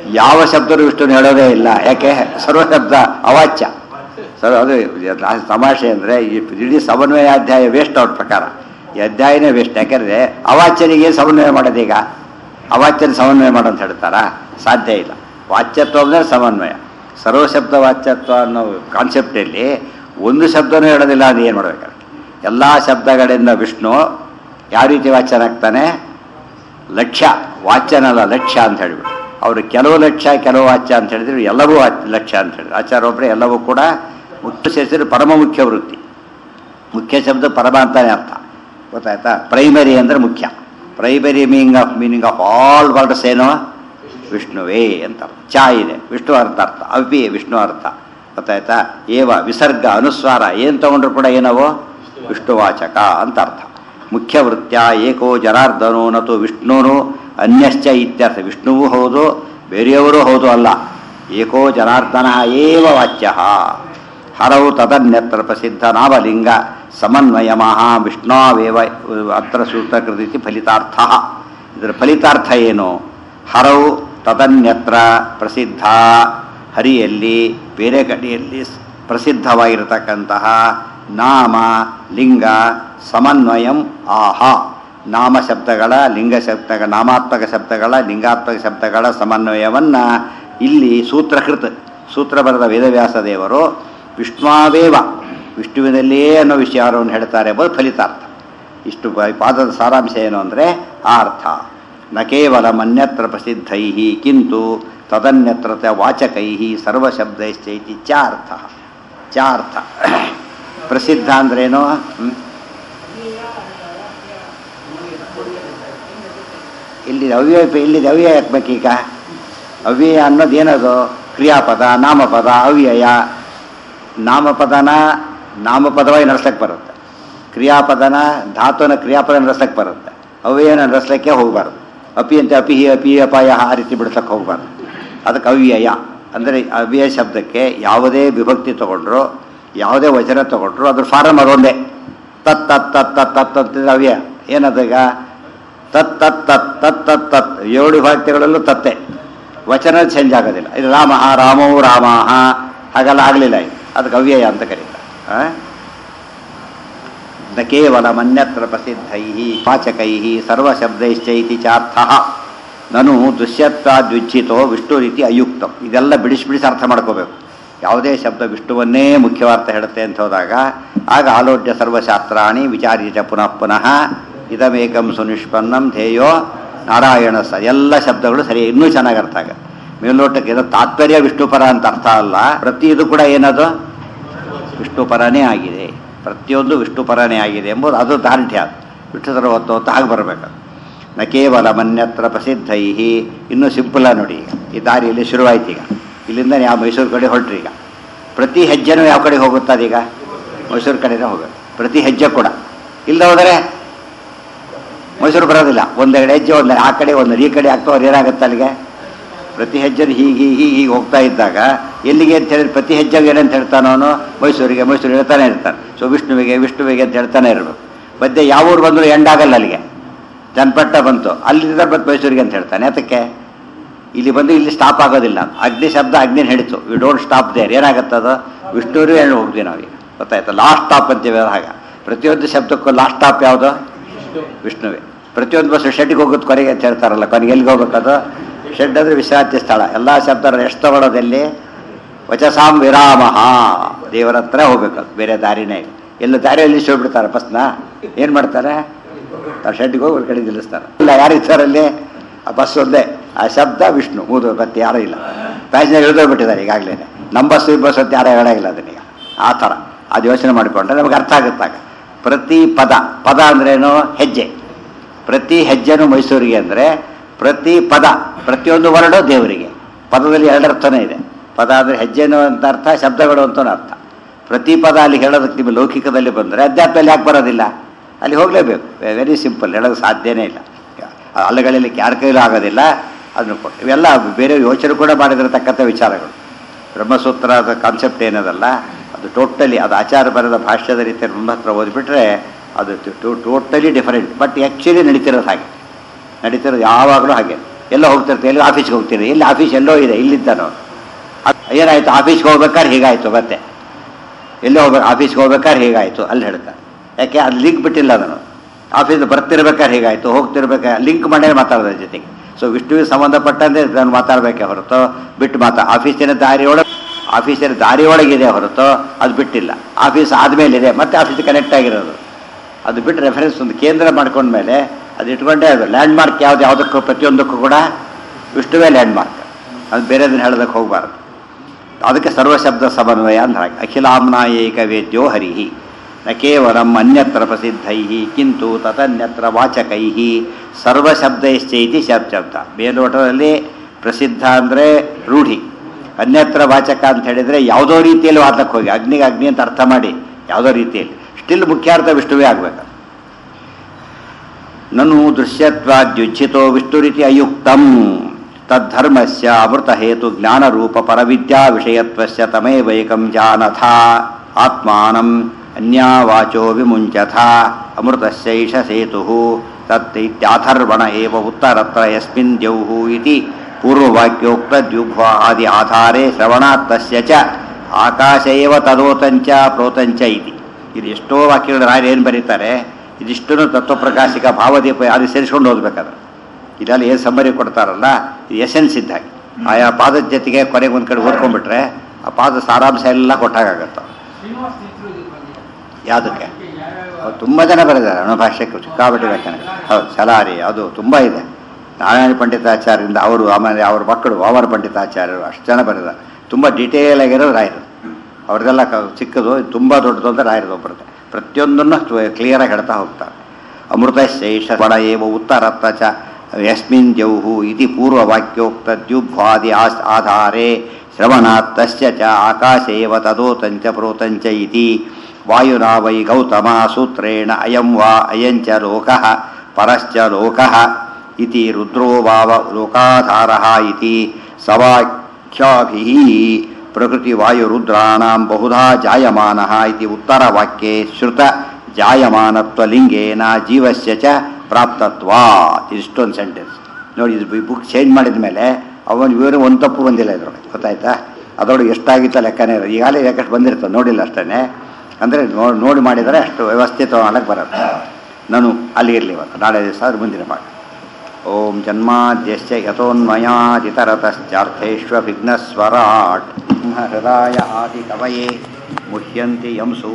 ಯಾವ ಶಬ್ದನೂ ವಿಷ್ಣುನ ಹೇಳೋದೇ ಇಲ್ಲ ಯಾಕೆ ಸರ್ವ ಶಬ್ದ ಅವಾಚ್ಯ ಸರ್ ಅದು ಲಾ- ತಮಾಷೆ ಅಂದರೆ ಈ ಇಡೀ ಸಮನ್ವಯ ಅಧ್ಯಾಯ ವೇಸ್ಟ್ ಅವ್ರ ಪ್ರಕಾರ ಈ ಅಧ್ಯಾಯನೇ ವೇಸ್ಟ್ ಯಾಕೆಂದರೆ ಅವಾಚ್ಯನಿಗೆ ಸಮನ್ವಯ ಮಾಡೋದೀಗ ಅವಾಚ್ಯನ ಸಮನ್ವಯ ಮಾಡೋ ಅಂತ ಹೇಳ್ತಾರಾ ಸಾಧ್ಯ ಇಲ್ಲ ವಾಚ್ಯತ್ವ ಅಂದರೆ ಸಮನ್ವಯ ಸರ್ವಶಬ್ದ ವಾಚ್ಯತ್ವ ಅನ್ನೋ ಕಾನ್ಸೆಪ್ಟಲ್ಲಿ ಒಂದು ಶಬ್ದನೂ ಹೇಳೋದಿಲ್ಲ ಅದು ಏನು ಮಾಡ್ಬೇಕಾದ್ರೆ ಎಲ್ಲ ಶಬ್ದಗಳಿಂದ ವಿಷ್ಣು ಯಾವ ರೀತಿ ವಾಚ್ಯನಾಗ್ತಾನೆ ಲಕ್ಷ್ಯ ವಾಚ್ಯನಲ್ಲ ಲಕ್ಷ್ಯ ಅಂತ ಹೇಳಿಬಿಟ್ಟು ಅವರು ಕೆಲವು ಲಕ್ಷ್ಯ ಕೆಲವು ವಾಚ್ಯ ಅಂತ ಹೇಳಿದ್ರು ಎಲ್ಲವೂ ವಾಚ್- ಲಕ್ಷ್ಯ ಅಂತ ಹೇಳಿದ್ರು ಆಚಾರ್ಯ ಒಬ್ಬರೇ ಎಲ್ಲವೂ ಕೂಡ ಮುಖ್ಯ ಸೇರಿಸಿದ್ರೆ ಪರಮ ಮುಖ್ಯ ವೃತ್ತಿ ಮುಖ್ಯ ಶಬ್ದ ಪರಮ ಅಂತಾನೆ ಅರ್ಥ ಗೊತ್ತಾಯ್ತಾ ಪ್ರೈಮರಿ ಅಂದರೆ ಮುಖ್ಯ primary meaning of meaning of all words ಏನು ವಿಷ್ಣುವೇ ಅಂತ ಅರ್ಥ. ಚ ಇದೆ ವಿಷ್ಣು ಅರ್ಥ ಅರ್ಥ ಅವ್ಯ ವಿಷ್ಣು ಅರ್ಥ ಗೊತ್ತಾಯ್ತಾ ಏವ ವಿಸರ್ಗ ಅನುಸ್ವಾರ ಏನು ತಗೊಂಡ್ರು ಕೂಡ ಏನವೋ ವಿಷ್ಣುವಾಚಕ ಅಂತ ಅರ್ಥ ಮುಖ್ಯ ವೃತ್ಯ ಏಕೋ ಜನಾರ್ದನೋ ನತು ವಿಷ್ಣುನು ಅನ್ಯಶ್ಚ ಇತ್ಯರ್ಥ ವಿಷ್ಣುವೂ ಹೌದು ಬೇರೆಯವರೂ ಹೌದು ಅಲ್ಲ ಏಕೋ ಜನಾರ್ದನ ಏವ ವಾಚ್ಯ ಹರವು ತದನ್ಯತ್ರ ಪ್ರಸಿದ್ಧ ನಾಮಲಿಂಗ ಸಮನ್ವಯ ಮಹಾ ವಿಷ್ಣಾವೇವ ಅತ್ರ ಸೂತ್ರಕೃತಿ ಫಲಿತಾರ್ಥ ಇದರ ಫಲಿತಾರ್ಥ ಏನು ಹರವು ತದನ್ಯತ್ರ ಪ್ರಸಿದ್ಧ ಹರಿಯಲ್ಲಿ ಬೇರೆ ಕಡೆಯಲ್ಲಿ ಸ್- ಪ್ರಸಿದ್ಧವಾಗಿರತಕ್ಕಂತಹ ನಾಮ ಲಿಂಗ ಸಮನ್ವಯಂ ಆಹ ನಾಮ ಶಬ್ದಗಳ ಲಿಂಗ ಶಬ್ದಗಳ ನಾಮಾತ್ಮಕ ಶಬ್ದಗಳ ಲಿಂಗಾತ್ಮಕ ಶಬ್ದಗಳ ಸಮನ್ವಯವನ್ನು ಇಲ್ಲಿ ಸೂತ್ರಕೃತ್ ಸೂತ್ರ ಬರೆದ ವೇದವ್ಯಾಸ ದೇವರು ವಿಷ್ಣುವೇವ ವಿಷ್ಣುವಿನಲ್ಲಿಯೇ ಅನ್ನೋ ವಿಚಾರವನ್ನು ಹೇಳ್ತಾರೆ ಎಂಬುದು ಫಲಿತಾರ್ಥ ಇಷ್ಟು ಪ- ಪಾದದ ಸಾರಾಂಶ ಏನು ಅಂದರೆ ಆ ಅರ್ಥ ನ ಕೇವಲ ಅನ್ಯತ್ರ ಪ್ರಸಿದ್ಧೈ ಕಿಂತು ತದನ್ಯತ್ರ ಚ ವಾಚಕೈ ಸರ್ವಶಬ್ದೈಶ್ಚೈತಿ ಚ ಅರ್ಥ ಚ ಅರ್ಥ ಪ್ರಸಿದ್ಧ ಅಂದ್ರೇನು ಹ್ಮ್? ಇಲ್ಲಿ ಅವ್ಯಯ ಇಲ್ಲಿ ಅವ್ಯಯ ಹಾಕ್ಬೇಕೀಗ ಅವ್ಯಯ ಅನ್ನೋದು ಏನದು ಕ್ರಿಯಾಪದ ನಾಮಪದ ಅವ್ಯಯ ನಾಮಪದನ ನಾಮಪದವಾಗಿ ನಡೆಸಕ್ಕೆ ಬರುತ್ತೆ ಕ್ರಿಯಾಪದನ ಧಾತುನ ಕ್ರಿಯಾಪದ ನಡೆಸಕ್ಕೆ ಬರುತ್ತೆ ಅವ್ಯಯನ ನಡೆಸಲಿಕ್ಕೆ ಹೋಗಬಾರ್ದು ಅಪಿ ಅಂತ ಅಪಿ ಅಪಿ ಅಪಾಯ ಆ ರೀತಿ ಬಿಡ್ಸಕ್ಕೆ ಹೋಗಬಾರ್ದು ಅದಕ್ಕೆ ಅವ್ಯಯ ಅಂದರೆ ಅವ್ಯಯ ಶಬ್ದಕ್ಕೆ ಯಾವುದೇ ವಿಭಕ್ತಿ ತಗೊಂಡ್ರು ಯಾವುದೇ ವಚನ ತಗೊಂಡ್ರು ಅದ್ರ ಫಾರಮ್ ಅದೊಂದೇ ತತ್ ತತ್ ತತ್ ತತ್ ತತ್ ಅಂತಿದ್ರೆ ಅವ್ಯಯ ಏನದೀಗ ತತ್ ತತ್ ತತ್ ತತ್ ತತ್ ತತ್ ಏಳು ವಿಭಕ್ತಿಗಳಲ್ಲೂ ತತ್ತೆ ವಚನ ಚೇಂಜ್ ಆಗೋದಿಲ್ಲ ಇದು ರಾಮ ರಾಮವು ರಾಮ ಹಾಗೆಲ್ಲ ಆಗಲಿಲ್ಲ ಇದು ಅದಕ್ಕೆ ಅವ್ಯಯ ಅಂತ ಕರೀತಾರೆ ಆ? ನ ಕೇವಲ ಮನ್ಯತ್ರ ಪ್ರಸಿದ್ಧೈ ವಾಚಕೈ ಸರ್ವಶಬ್ದೈಶ್ಚೈತಿ ಚಾರ್ಥ ನಾನು ದುಷ್ಯತ್ವಾದ್ವಿಚ್ಛಿತೋ ವಿಷ್ಣು ರೀತಿ ಅಯುಕ್ತಂ ಇದೆಲ್ಲ ಬಿಡಿಸಿ ಬಿಡಿಸಿ ಅರ್ಥ ಮಾಡ್ಕೋಬೇಕು ಯಾವುದೇ ಶಬ್ದ ವಿಷ್ಣುವನ್ನೇ ಮುಖ್ಯವಾರ್ಥ ಹೇಳುತ್ತೆ ಅಂತ ಹೋದಾಗ ಆಗ ಆಲೋಡ್ಯ ಸರ್ವಶಾಸ್ತ್ರಾಣಿ ವಿಚಾರ್ಯ ಚ ಪುನಃ ಪುನಃ ಇದಮೇಕಂ ಸುನಿಷ್ಪನ್ನಂ ಧ್ಯೇಯೋ ನಾರಾಯಣ ಸ ಎಲ್ಲ ಶಬ್ದಗಳು ಸರಿ ಇನ್ನೂ ಚೆನ್ನಾಗಿ ಅರ್ಥ ಆಗುತ್ತೆ ಮೇಲ್ನೋಟಕ್ಕೆ ಇದು ತಾತ್ಪರ್ಯ ವಿಷ್ಣುಪರ ಅಂತ ಅರ್ಥ ಅಲ್ಲ ಪ್ರತಿ ಇದು ಕೂಡ ಏನದು ವಿಷ್ಣುಪರನೇ ಆಗಿದೆ ಪ್ರತಿಯೊಂದು ವಿಷ್ಣುಪರನೇ ಆಗಿದೆ ಎಂಬುದು ಅದು ದಾರ್ಢ್ಯ ವಿಷ್ಣು ಸರ್ವತ್ತು ಅಂತ ಹಾಗೆ ಬರಬೇಕು ನ ಕೇವಲ ಮನ್ಯತ್ರ ಪ್ರಸಿದ್ಧೈ ಇನ್ನೂ ಸಿಂಪಲ ನೋಡಿ ಈಗ ಈ ದಾರಿಯಲ್ಲಿ ಶುರುವಾಯ್ತು ಈಗ ಇಲ್ಲಿಂದ ಯಾವ ಮೈಸೂರು ಕಡೆ ಹೊರಟ್ರಿ ಈಗ ಪ್ರತಿ ಹೆಜ್ಜೆನೂ ಯಾವ ಕಡೆ ಹೋಗುತ್ತೆ ಅದೀಗ ಮೈಸೂರು ಕಡೆನೇ ಹೋಗುತ್ತೆ ಪ್ರತಿ ಹೆಜ್ಜೆ ಕೂಡ ಇಲ್ಲದೆ ಹೋದರೆ ಮೈಸೂರು ಬರೋದಿಲ್ಲ ಒಂದೆರಡು ಹೆಜ್ಜೆ ಒಂದು ಆ ಕಡೆ ಒಂದು ಈ ಕಡೆ ಆಗ್ತಾ ಅವ್ರು ಏನಾಗುತ್ತೆ ಅಲ್ಲಿಗೆ ಪ್ರತಿ ಹೆಜ್ಜೆನೂ ಹೀಗೆ ಹೀಗೆ ಹೀಗೆ ಹೋಗ್ತಾ ಇದ್ದಾಗ ಎಲ್ಲಿಗೆ ಅಂತ ಹೇಳಿ ಪ್ರತಿ ಹೆಜ್ಜೆಗೆ ಏನಂತ ಹೇಳ್ತಾನೋ ಅವನು ಮೈಸೂರಿಗೆ ಮೈಸೂರು ಹೇಳ್ತಾನೆ ಇರ್ತಾನೆ ಸೊ ವಿಷ್ಣುವಿಗೆ ವಿಷ್ಣುವಿಗೆ ಅಂತ ಹೇಳ್ತಾನೆ ಇರಬೇಕು ಮಧ್ಯೆ ಯಾವ ಊರು ಬಂದರೂ ಎಂಡ್ ಆಗಲ್ಲ ಅಲ್ಲಿಗೆ ಜನಪಟ್ಟ ಬಂತು ಅಲ್ಲಿಂದ ಬಂತು ಮೈಸೂರಿಗೆ ಅಂತ ಹೇಳ್ತಾನೆ ಅದಕ್ಕೆ ಇಲ್ಲಿ ಬಂದು ಇಲ್ಲಿ ಸ್ಟಾಪ್ ಆಗೋದಿಲ್ಲ ಅಗ್ನಿ ಶಬ್ದ ಅಗ್ನಿ ಹಿಡಿತು ವಿ ಡೋಂಟ್ ಸ್ಟಾಪ್ ದೇರ್ ಏನಾಗುತ್ತದು ವಿಷ್ಣುವೇ ಹೇಳಿ ಹೋಗ್ತೀವಿ ನಾವೀಗ ಗೊತ್ತಾಯ್ತು ಲಾಸ್ಟ್ ಸ್ಟಾಪ್ ಅಂತೀವಿ ಹಾಗ ಪ್ರತಿಯೊಂದು ಶಬ್ದಕ್ಕೂ ಲಾಸ್ಟ್ ಸ್ಟಾಪ್ ಯಾವುದು ವಿಷ್ಣುವೇ ಪ್ರತಿಯೊಂದು ಬಸ್ ಶೆಡ್ಗೆ ಹೋಗೋದು ಕೊನೆಗೆ ಅಂತ ಹೇಳ್ತಾರಲ್ಲ ಕೊನೆಗೆ ಎಲ್ಲಿಗೆ ಹೋಗ್ಬೇಕದು ಶೆಡ್ ಅಂದರೆ ವಿಶ್ರಾಂತಿ ಸ್ಥಳ ಎಲ್ಲ ಶಬ್ದ ಎಷ್ಟು ತಗೊಳ್ಳೋದಲ್ಲಿ ವಚಸಾಂ ವಿರಾಮ ದೇವರ ಹತ್ರ ಹೋಗ್ಬೇಕು ಅದು ಬೇರೆ ದಾರಿನೇ ಇಲ್ಲ ಎಲ್ಲ ದಾರಿಯಲ್ಲಿ ಬಿಡ್ತಾರೆ ಬಸ್ನ ಏನು ಮಾಡ್ತಾರೆ ಆ ಶೆಡ್ಗೆ ಹೋಗಿ ಒಂದು ಕಡೆ ನಿಲ್ಲಿಸ್ತಾರೆ ಇಲ್ಲ ಯಾರು ಇರ್ತಾರಲ್ಲಿ ಆ ಬಸ್ ಒಂದೇ ಆ ಶಬ್ದ ವಿಷ್ಣು ಮೂದು ಮತ್ತೆ ಯಾರೂ ಇಲ್ಲ ಪ್ಯಾಸೆಂಜರ್ ಇಳಿದೋಗ್ಬಿಟ್ಟಿದ್ದಾರೆ ಈಗಾಗಲೇ ನಮ್ಮ ಬಸ್ ಈ ಬಸ್ ಅಂತ ಯಾರು ಹೇಳಾಗಿಲ್ಲ ಅದನ್ನೀಗ ಆ ಥರ ಅದು ಯೋಚನೆ ಮಾಡಿಕೊಂಡ್ರೆ ನಮಗೆ ಅರ್ಥ ಆಗುತ್ತಾಗ ಪ್ರತಿ ಪದ ಪದ ಅಂದ್ರೇನು ಹೆಜ್ಜೆ ಪ್ರತಿ ಹೆಜ್ಜೆನೂ ಮೈಸೂರಿಗೆ ಅಂದರೆ ಪ್ರತಿ ಪದ ಪ್ರತಿಯೊಂದು ವರ್ಡು ದೇವರಿಗೆ ಪದದಲ್ಲಿ ಎರಡು ಅರ್ಥನೇ ಇದೆ ಪದ ಅಂದರೆ ಹೆಜ್ಜೆನು ಅಂತ ಅರ್ಥ ಶಬ್ದಗಳು ಅಂತ ಅರ್ಥ ಪ್ರತಿ ಪದ ಅಲ್ಲಿ ಹೇಳೋದಕ್ಕೆ ನಿಮ್ಮ ಲೌಕಿಕದಲ್ಲಿ ಬಂದರೆ ಅಧ್ಯಾತ್ಮದಲ್ಲಿ ಯಾಕೆ ಬರೋದಿಲ್ಲ ಅಲ್ಲಿ ಹೋಗಲೇಬೇಕು ವೆರಿ ಸಿಂಪಲ್ ಹೇಳೋದು ಸಾಧ್ಯನೇ ಇಲ್ಲ ಅಲ್ಲಗಳಲ್ಲಿ ಯಾರ ಕೈಲೂ ಆಗೋದಿಲ್ಲ ಅದನ್ನು ಕೊಟ್ಟು ಇವೆಲ್ಲ ಬೇರೆ ಯೋಚನೆ ಕೂಡ ಮಾಡಿದಿರತಕ್ಕಂಥ ವಿಚಾರಗಳು ಬ್ರಹ್ಮಸೂತ್ರದ ಕಾನ್ಸೆಪ್ಟ್ ಏನದಲ್ಲ ಅದು ಟೋಟಲಿ ಅದು ಆಚಾರ ಬರೆದ ಭಾಷ್ಯದ ರೀತಿ ಬ್ರಹ್ಮ ಹತ್ರ ಓದಿಬಿಟ್ರೆ ಅದು ಟೋಟಲಿ ಡಿಫರೆಂಟ್ ಬಟ್ ಆ್ಯಕ್ಚುಲಿ ನಡೀತಿರೋದು ಹಾಗೆ ನಡೀತಿರೋದು ಯಾವಾಗಲೂ ಹಾಗೆ ಎಲ್ಲೋ ಹೋಗ್ತಿರ್ತೀವಿ ಎಲ್ಲಿ ಆಫೀಸ್ಗೆ ಹೋಗ್ತೀರಿ ಇಲ್ಲಿ ಆಫೀಸ್ ಎಲ್ಲೋ ಇದೆ ಇಲ್ಲಿದ್ದಾನು ಏನಾಯ್ತು ಆಫೀಸ್ಗೆ ಹೋಗ್ಬೇಕಾದ್ರೆ ಹೀಗಾಯ್ತು ಮತ್ತೆ ಎಲ್ಲೋ ಹೋಗ್ಬೇಕು ಆಫೀಸ್ಗೆ ಹೋಗ್ಬೇಕಾದ್ರೆ ಹೀಗಾಯ್ತು ಅಲ್ಲಿ ಹೇಳ್ತಾರೆ ಯಾಕೆ ಅದು ಲಿಂಕ್ ಬಿಟ್ಟಿಲ್ಲ ಅದನ್ನು ಆಫೀಸ್ ಬರ್ತಿರ್ಬೇಕಾದ್ರೆ ಹೀಗಾಯ್ತು ಹೋಗ್ತಿರ್ಬೇಕಾದ್ರೆ ಲಿಂಕ್ ಮಾಡೇ ಮಾತಾಡೋದ್ರ ಜೊತೆಗೆ ಸೊ ವಿಷ್ಣುವಿಗೆ ಸಂಬಂಧಪಟ್ಟಂತೆ ನಾನು ಮಾತಾಡಬೇಕೆ ಹೊರತು ಬಿಟ್ಟು ಮಾತಾ ಆಫೀಸಿನ ದಾರಿಯೊಳಗೆ ಆಫೀಸಿನ ದಾರಿಯೊಳಗಿದೆ ಹೊರತು ಅದು ಬಿಟ್ಟಿಲ್ಲ ಆಫೀಸ್ ಆದಮೇಲೆ ಇದೆ ಮತ್ತೆ ಆಫೀಸ್ ಕನೆಕ್ಟ್ ಆಗಿರೋದು ಅದು ಬಿಟ್ಟು ರೆಫರೆನ್ಸ್ ಒಂದು ಕೇಂದ್ರ ಮಾಡ್ಕೊಂಡ್ಮೇಲೆ ಅದು ಇಟ್ಕೊಂಡೇ ಅದು ಲ್ಯಾಂಡ್ ಮಾರ್ಕ್ ಯಾವ್ದು ಯಾವುದಕ್ಕೂ ಪ್ರತಿಯೊಂದಕ್ಕೂ ಕೂಡ ವಿಷ್ಣುವೇ ಲ್ಯಾಂಡ್ ಮಾರ್ಕ್ ಅದು ಬೇರೆದನ್ನ ಹೇಳೋದಕ್ಕೆ ಹೋಗಬಾರ್ದು ಅದಕ್ಕೆ ಸರ್ವಶಬ್ದ ಸಮನ್ವಯ ಅಂತ ಹಾಗೆ ಅಖಿಲಾಮ್ನಾಯೈಕ ವೇದ್ಯೋ ಹರಿಹಿ ನ ಕೇವಲಂ ಅನ್ಯತ್ರ ಪ್ರಸಿದ್ಧೈ ಕಿಂತು ತದನ್ಯತ್ರ ವಾಚಕೈ ಸರ್ವಶಬ್ದೈಶ್ಚೈತಿ ಶಬ್ದ ಮೇಲ್ನೋಟದಲ್ಲಿ ಪ್ರಸಿದ್ಧ ಅಂದರೆ ರೂಢಿ ಅನ್ಯತ್ರ ವಾಚಕ ಅಂತ ಹೇಳಿದರೆ ಯಾವುದೋ ರೀತಿಯಲ್ಲಿ ವಾದಕ್ಕೆ ಹೋಗಿ ಅಗ್ನಿಗೆ ಅಗ್ನಿ ಅಂತ ಅರ್ಥ ಮಾಡಿ ಯಾವುದೋ ರೀತಿಯಲ್ಲಿ ಸ್ಟಿಲ್ ಮುಖ್ಯಾರ್ಥ ವಿಷ್ಣುವೇ ಆಗಬೇಕು ನನು ದೃಶ್ಯತ್ವಾದ್ಯುಜ್ಜಿತೋ ವಿಷ್ಣು ರೀತಿ ಅಯುಕ್ತಂ ತದ್ಧರ್ಮಸ್ಯ ಅಮೃತ ಹೇತು ಜ್ಞಾನರೂಪ ಪರವಿದ್ಯಾ ವಿಷಯತ್ವಸ್ಯ ತಮೇವೈಕಂ ಜಾನಥ ಆತ್ಮಾನಂ ಅನ್ಯಾವಾಚೋ ವಿಮುಂಚಥ ಅಮೃತಸ್ಯೈಷ ಸೇತು ತತ್ ಇತ್ಯಾಥರ್ವಣ ಏವ ಉತ್ತರತ್ರ ಯಸ್ಮಿನ್ ದ್ಯೌಃ ಇತಿ ಪೂರ್ವವಾಕ್ಯೋಕ್ತ ದ್ಯುಭ್ವ ಆದಿ ಆಧಾರೆ ಶ್ರವಣಾತ್ ತಸ್ಯ ಚ ಆಕಾಶ ಏವ ತದೋತಂಚ ಪ್ರೋತಂಚ ಇತಿ ಇದು ಎಷ್ಟೋ ವಾಕ್ಯಗಳು ರಾಯರು ಏನು ಬರೀತಾರೆ ಇದಿಷ್ಟನ್ನು ತತ್ವಪ್ರಕಾಶಿಕ ಭಾವದೀಪ ಅದು ಸೇರಿಸ್ಕೊಂಡು ಓದ್ಬೇಕಾದ್ರೆ ಇದೆಲ್ಲ ಏನು ಸಮ್ಮರಿ ಕೊಡ್ತಾರಲ್ಲ ಇದು ಎಸೆನ್ಸ್ ಇದ್ದಾಗೆ ಆಯಾ ಪಾದದ ಜೊತೆಗೆ ಕೊನೆಗೆ ಒಂದು ಕಡೆ ಓದ್ಕೊಂಡ್ಬಿಟ್ರೆ ಆ ಪಾದ ಸಾರಾಂಶ ಎಲ್ಲ ಕೊಟ್ಟಾಗತ್ತೆ ಶ್ರೀನಿವಾಸ ತೀರ್ಥರು ಇದ್ರ ಬಗ್ಗೆ ಯಾವುದಕ್ಕೆ ಯಾವ್ಯಾವ ಅವ್ರು ತುಂಬ ಜನ ಬರೆದಿದ್ದಾರೆ ಅಣುಭಾಷ್ಯಕ್ಕೆ ಸಿಕ್ಕಾಪಟ್ಟೆ ವ್ಯಾಖ್ಯಾನ ಹೌದು ಸಲಾರಿ ಅದು ತುಂಬ ಇದೆ ನಾರಾಯಣ ಪಂಡಿತಾಚಾರ್ಯರಿಂದ ಅವರು ಆಮೇಲೆ ಅವ್ರ ಮಕ್ಕಳು ವಾಮನ ಪಂಡಿತಾಚಾರ್ಯರು ಅಷ್ಟು ಜನ ಬರೆದಿದ್ದಾರೆ ತುಂಬ ಡೀಟೇಲ್ ಆಗಿರೋದು ರಾಯರು ಅವ್ರದ್ದೆಲ್ಲ ಕ ಚಿಕ್ಕದು ತುಂಬ ದೊಡ್ಡದು ಅಂತ ರಾಯರದು ಒಬ್ಬರದ್ದು ಪ್ರತಿಯೊಂದನ್ನು ಕ್ಲಿಯರಾಗಿ ಹೇಳ್ತಾ ಹೋಗ್ತಾರೆ ಅಮೃತ ಶೇಷ ಬಡ ಏವ ಉತ್ತರತ್ತ ಚ ಯಸ್ಮಿನ್ ಜೌಹು ಇತಿ ಪೂರ್ವವಾಕ್ಯೋಕ್ತ ದ್ಯುಭ್ವಾದಿ ಆಸ್ ಆಧಾರೆ ಶ್ರವಣಾತ್ ತಸ್ಯ ಚ ಆಕಾಶೇವ ತದೋತಂಚ ಪ್ರೋತಂಚ ಇತಿ ವಾಯುನಾ ವೈ ಗೌತಮ ಸೂತ್ರೇಣ ಅಯಂ ವಾ ಅಯಂಚ ಲೋಕಃ ಪರಶ್ಚ ಲೋಕಃ ಇತಿ ರುದ್ರೋ ವಾವ ಲೋಕಾಧಾರಃ ಇತಿ ಸವಾಖ್ಯಾಭಿः ಪ್ರಕೃತಿವಾಯುರುದ್ರಾಣಾಂ ಬಹುಧಾ ಜಾಯಮಾನಃ ಇತಿ ಉತ್ತರವಾಕ್ಯೆ ಶ್ರುತ ಜಾಯಮಾನತ್ವಲಿಂಗೇನ ಜೀವಸ್ಯ ಚ ಪ್ರಾಪ್ತತ್ವಾತ್ ಇಷ್ಟೊಂದು ಸೆಂಟೆನ್ಸ್ ನೋಡಿ ಇದು ಬುಕ್ ಚೇಂಜ್ ಮಾಡಿದ ಮೇಲೆ ಅವನು ಇವರು ಒಂದು ತಪ್ಪು ಬಂದಿಲ್ಲ ಇದ್ರೊಳಗೆ ಗೊತ್ತಾಯ್ತಾ ಅದರೊಳಗೆ ಎಷ್ಟಾಗಿತ್ತು ಲೆಕ್ಕನೇ ಇರೋದು ಈಗಾಗಲೇ ಯಾಕಷ್ಟು ಬಂದಿರ್ತದೆ ನೋಡಿಲ್ಲ ಅಷ್ಟೇ ಅಂದರೆ ನೋಡಿ ನೋಡಿ ಮಾಡಿದರೆ ಅಷ್ಟು ವ್ಯವಸ್ಥಿತ ಮಾಡಕ್ಕೆ ಬರುತ್ತೆ ನಾನು ಅಲ್ಲಿಗಿರಲಿ ಇವತ್ತು ನಾಳೆ ದಿವಸ ಅದ್ರ ಮುಂದಿನ ಮಾಡಿ ಓಂ ಜನ್ಮಾದ್ಯಶ್ಚ ಯಥೋನ್ಮಯಾದಿತರತಶ್ಚಾರ್ಥೇಶ್ವ ವಿಘ್ನಸ್ವರಾಟ್ ಹೃದಯ ಆದಿ ಕವಯೇ ಮುಹ್ಯಂತಿ ಯಂಸು